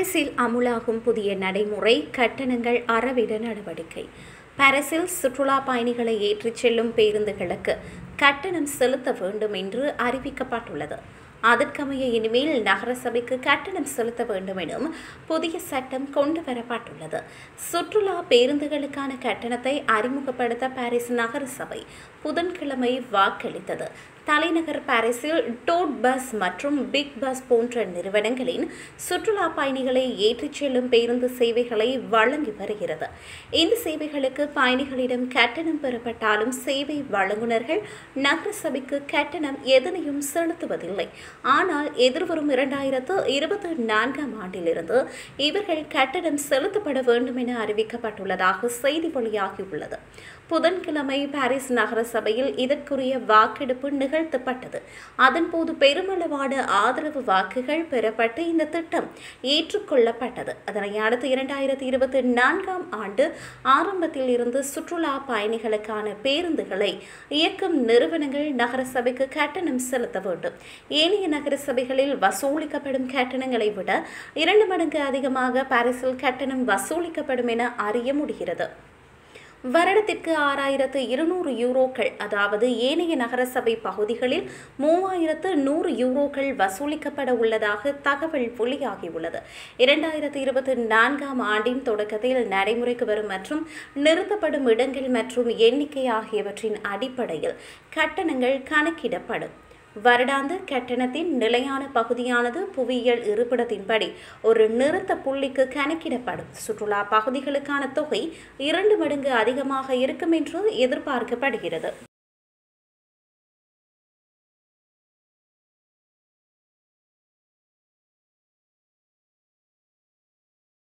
பாரிஸில் அமுலாகும் புதிய நடைமுறை கட்டணங்கள் அறவிட நடவடிக்கை பாரிஸில் சுற்றுலா பயணிகளை ஏற்றிச் செல்லும் பேருந்துகளுக்கு கட்டணம் செலுத்த வேண்டும் என்று அறிவிக்கப்பட்டுள்ளது அதற்கமைய இனிமேல் நகரசபைக்கு கட்டணம் செலுத்த வேண்டும் எனும் புதிய சட்டம் கொண்டு வரப்பட்டுள்ளது சுற்றுலா பேருந்துகளுக்கான கட்டணத்தை அறிமுகப்படுத்த பாரிஸ் நகரசபை புதன்கிழமை வாக்களித்தது தலைநகர் பாரிஸில் டோட் பஸ் மற்றும் பிக் பஸ் போன்ற நிறுவனங்களின் சுற்றுலா பயணிகளை ஏற்றிச் செல்லும் பேருந்து சேவைகளை வழங்கி வருகிறது இந்த சேவைகளுக்கு பயணிகளிடம் கட்டணம் பெறப்பட்டாலும் சேவை வழங்குநர்கள் நகரசபைக்கு கட்டணம் எதனையும் செலுத்துவதில்லை ஆனால் எதிர்வரும் இரண்டாயிரத்து இருபத்தி நான்காம் ஆண்டிலிருந்து இவர்கள் கட்டணம் செலுத்தப்பட வேண்டும் என அறிவிக்கப்பட்டுள்ளதாக செய்தி வெளியாகியுள்ளது புதன்கிழமை பாரிஸ் நகர சபையில் இதற்குரிய வாக்கெடுப்பு நிகழ்த்தப்பட்டது அதன்போது பெருமளவான ஆதரவு வாக்குகள் பெறப்பட்டு இந்த திட்டம் ஏற்றுக்கொள்ளப்பட்டது அதனை அடுத்து இரண்டாயிரத்தி இருபத்தி நான்காம் ஆண்டு ஆரம்பத்தில் இருந்து சுற்றுலா பயணிகளுக்கான பேருந்துகளை இயக்கும் நிறுவனங்கள் நகர சபைக்கு கட்டணம் செலுத்த வேண்டும் ஏனைய நகர சபைகளில் வசூலிக்கப்படும் கட்டணங்களை விட இரண்டு மடங்கு அதிகமாக பாரிஸில் கட்டணம் வசூலிக்கப்படும் என அறிய முடிகிறது வருடத்திற்கு ஆறாயிரத்து இருநூறு யூரோக்கள் அதாவது ஏனைய நகரசபை பகுதிகளில் மூவாயிரத்து நூறு யூரோக்கள் வசூலிக்கப்பட உள்ளதாக தகவல் வெளியாகியுள்ளது இரண்டாயிரத்து இருபத்தி நான்காம் ஆண்டின் தொடக்கத்தில் நடைமுறைக்கு வரும் மற்றும் நிறுத்தப்படும் இடங்கள் மற்றும் எண்ணிக்கை ஆகியவற்றின் அடிப்படையில் கட்டணங்கள் கணக்கிடப்படும் வருடாந்த கட்டணத்தின் நிலையான பகுதியானது புவியியல் இருப்பிடத்தின்படி ஒரு நிறுத்த புள்ளிக்கு கணக்கிடப்படும் சுற்றுலா பகுதிகளுக்கான தொகை இரண்டு மடங்கு அதிகமாக இருக்கும் என்று எதிர்பார்க்கப்படுகிறது